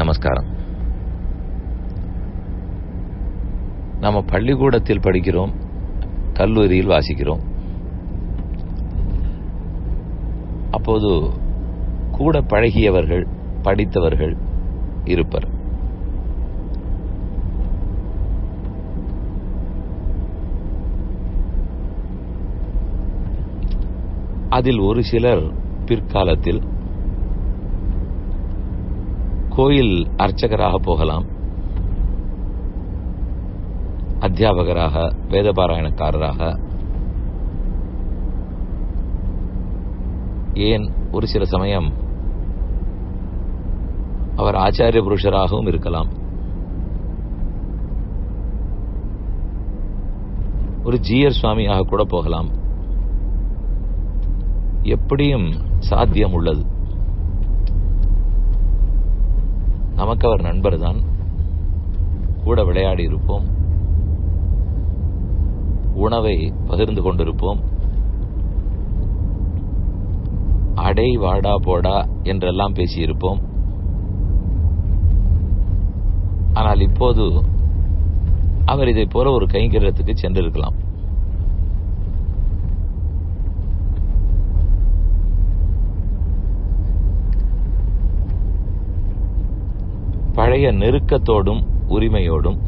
நமஸ்காரம் நம்ம பள்ளிக்கூடத்தில் படிக்கிறோம் கல்லூரியில் வாசிக்கிறோம் அப்போது கூட பழகியவர்கள் படித்தவர்கள் இருப்பர் அதில் ஒரு சிலர் பிற்காலத்தில் கோயில் அர்ச்சகராக போகலாம் அத்தியாபகராக வேதபாராயணக்காரராக ஏன் ஒரு சில சமயம் அவர் ஆச்சாரிய புருஷராகவும் இருக்கலாம் ஒரு ஜீயர் சுவாமியாக கூட போகலாம் எப்படியும் சாத்தியம் உள்ளது நமக்கு அவர் நண்பர் தான் கூட விளையாடி இருப்போம் உணவை பகிர்ந்து கொண்டிருப்போம் அடை வாடா போடா என்றெல்லாம் பேசியிருப்போம் ஆனால் இப்போது அவர் இதை போல ஒரு கைங்கரியத்துக்கு சென்றிருக்கலாம் பழைய நெருக்கத்தோடும் உரிமையோடும்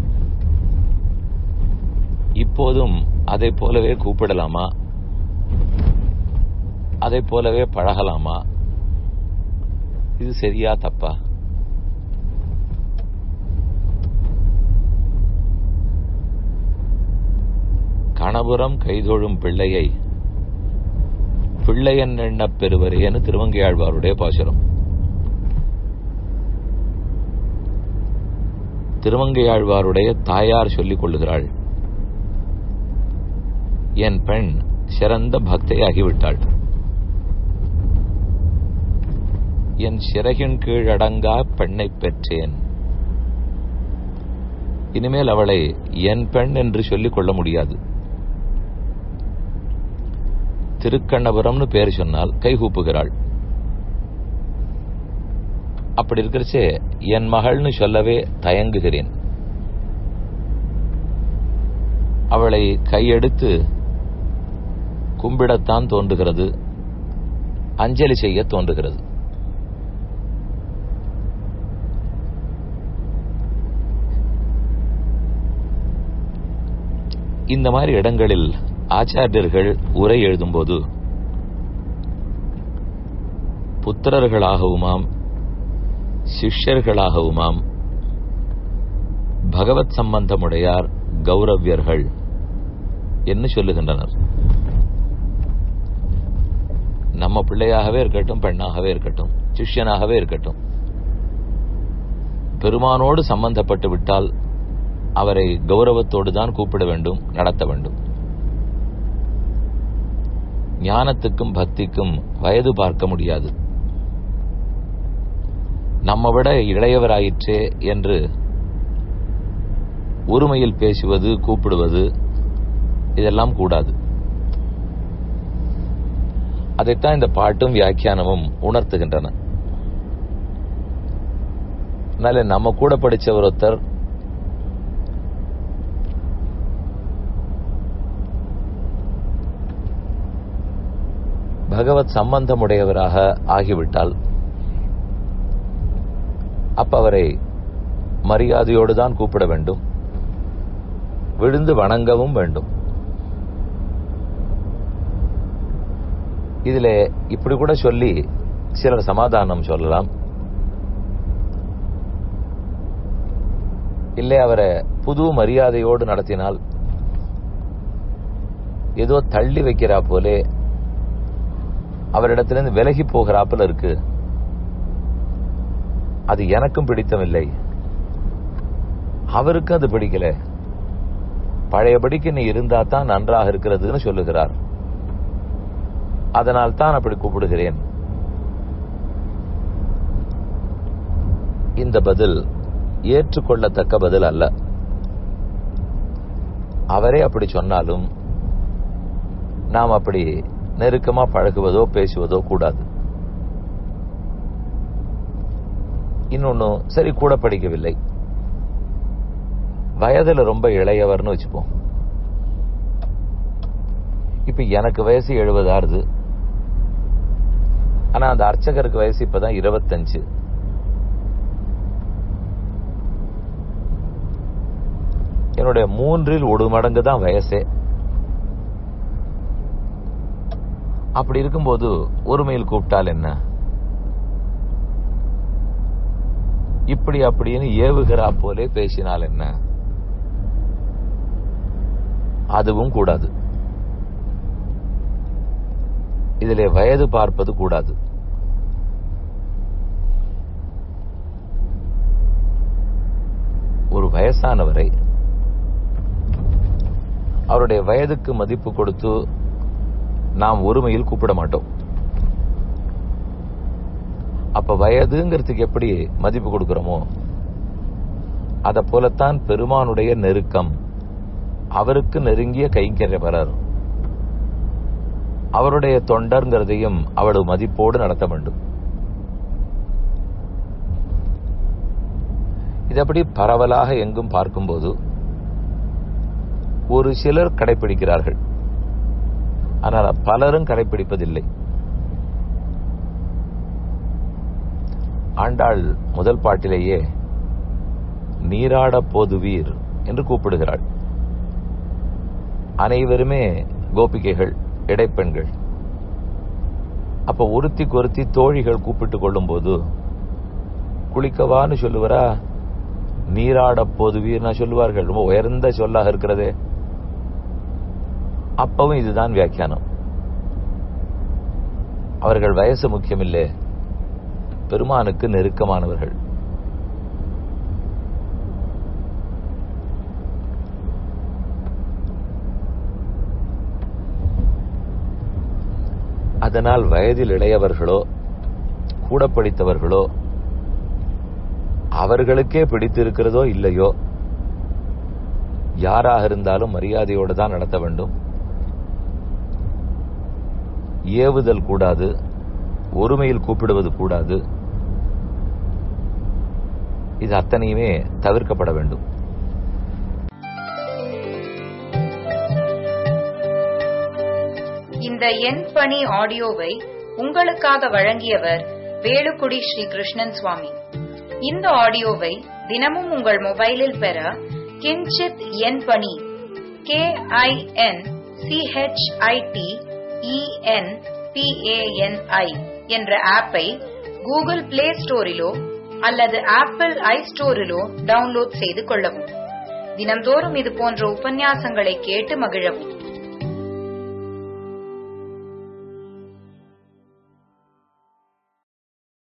இப்போதும் அதை போலவே கூப்பிடலாமா அதை போலவே பழகலாமா இது சரியா தப்பா கணபுரம் கைதொழும் பிள்ளையை பிள்ளையன் எண்ணப் பெறுவரேன்னு திருவங்கையாழ்வாருடைய பாசுரம் திருவங்கையாழ்வாருடைய தாயார் சொல்லிக் கொள்ளுகிறாள் என் பெண் சிறந்த பக்தையாகிவிட்டாள் என் சிறகின் கீழடங்கா பெண்ணை பெற்றேன் இனிமேல் அவளை என் பெண் என்று சொல்லிக் கொள்ள முடியாது திருக்கண்ணபுரம்னு பேர் சொன்னால் கைகூப்புகிறாள் அப்படி இருக்கிறச்சே என் மகள்னு சொல்லவே தயங்குகிறேன் அவளை கையெடுத்து கும்பிடத்தான் தோன்றுகிறது அஞ்சலி செய்ய தோன்றுகிறது இந்த மாதிரி இடங்களில் ஆச்சாரியர்கள் உரை எழுதும்போது புத்திரர்களாகவுமாம் சிஷ்யர்களாகவுமாம் பகவத் சம்பந்தமுடையார் கௌரவ்யர்கள் என்று சொல்லுகின்றனர் நம்ம பிள்ளையாகவே இருக்கட்டும் பெண்ணாகவே இருக்கட்டும் சிஷ்யனாகவே இருக்கட்டும் பெருமானோடு சம்பந்தப்பட்டு விட்டால் அவரை கௌரவத்தோடு தான் கூப்பிட வேண்டும் நடத்த வேண்டும் ஞானத்துக்கும் பக்திக்கும் வயது பார்க்க முடியாது நம்ம விட இளையவராயிற்றே என்று ஒருமையில் பேசுவது கூப்பிடுவது இதெல்லாம் கூடாது அதைத்தான் இந்த பாட்டும் வியாக்கியானமும் உணர்த்துகின்றன அதனால நம்ம கூட படிச்ச ஒருத்தர் பகவத் சம்பந்தமுடையவராக ஆகிவிட்டால் அப்ப அவரை மரியாதையோடு தான் கூப்பிட வேண்டும் விழுந்து வணங்கவும் வேண்டும் இதுல இப்படி கூட சொல்லி சிலர் சமாதானம் சொல்லலாம் இல்லை அவரை புது மரியாதையோடு நடத்தினால் ஏதோ தள்ளி வைக்கிறா போலே அவரிடத்திலிருந்து விலகி போகிறாப்புல இருக்கு அது எனக்கும் பிடித்தமில்லை அவருக்கும் அது பிடிக்கல பழையபடிக்கு நீ இருந்தா தான் நன்றாக இருக்கிறதுன்னு சொல்லுகிறார் அதனால் தான் அப்படி கூப்பிடுகிறேன் இந்த பதில் ஏற்றுக்கொள்ளத்தக்க பதில் அல்ல அவரே அப்படி சொன்னாலும் நாம் அப்படி நெருக்கமா பழகுவதோ பேசுவதோ கூடாது இன்னொன்னு சரி கூட படிக்கவில்லை வயதுல ரொம்ப இளையவர்னு வச்சுப்போம் இப்ப எனக்கு வயசு எழுபது ஆறுது ஆனா அந்த அர்ச்சகருக்கு வயசு இப்பதான் இருபத்தஞ்சு என்னுடைய மூன்றில் ஒரு மடங்கு தான் வயசே அப்படி இருக்கும்போது ஒருமையில் கூப்பிட்டால் என்ன இப்படி அப்படின்னு ஏவுகிறா போலே பேசினால் என்ன அதுவும் கூடாது இதிலே வயது பார்ப்பது கூடாது ஒரு வயசானவரை அவருடைய வயதுக்கு மதிப்பு கொடுத்து நாம் ஒருமையில் கூப்பிட மாட்டோம் அப்ப வயதுங்கிறதுக்கு எப்படி மதிப்பு கொடுக்கிறோமோ அத போலத்தான் பெருமானுடைய நெருக்கம் அவருக்கு நெருங்கிய கைங்கரியவரர் அவருடைய தொண்டர்ங்கிறதையும் அவளது மதிப்போடு நடத்த வேண்டும் இது அப்படி பரவலாக எங்கும் பார்க்கும்போது ஒரு சிலர் கடைபிடிக்கிறார்கள் ஆனால் பலரும் கடைபிடிப்பதில்லை ஆண்டாள் முதல் பாட்டிலேயே நீராட போதுவீர் என்று கூப்பிடுகிறாள் அனைவருமே கோபிகைகள் இடைப்பெண்கள் அப்ப ஒருத்திக்கு ஒருத்தி தோழிகள் கூப்பிட்டுக் கொள்ளும் போது குளிக்கவான்னு சொல்லுவரா நீராட போதுவீர்னா சொல்லுவார்கள் ரொம்ப உயர்ந்த சொல்லாக இருக்கிறதே அப்பவும் இதுதான் வியாக்கியானம் அவர்கள் வயசு முக்கியமில்லை பெருமானுக்கு நெருக்கமானவர்கள் அதனால் வயதில் இளையவர்களோ கூட படித்தவர்களோ அவர்களுக்கே பிடித்திருக்கிறதோ இல்லையோ யாராக இருந்தாலும் மரியாதையோடு தான் நடத்த வேண்டும் ஏவுதல் கூடாது ஒருமையில் கூப்பிடுவது கூடாது இது அத்தனையுமே தவிர்க்கப்பட வேண்டும் இந்த எண் பணி ஆடியோவை உங்களுக்காக வழங்கியவர் வேலுக்குடி ஸ்ரீ கிருஷ்ணன் சுவாமி இந்த ஆடியோவை தினமும் உங்கள் மொபைலில் பெற கிஞ்சித் எண் பணி கே ஐ என் சிஹெச்ஐடி இஎன் பிஏஎன்ஐ என்ற ஆப்பை கூகுள் பிளே ஸ்டோரிலோ அல்லது ஆப்பிள் ஐ ஸ்டோரிலோ டவுன்லோட் செய்து கொள்ளவும் தினம்தோறும் இது போன்ற உபன்யாசங்களை கேட்டு மகிழவும்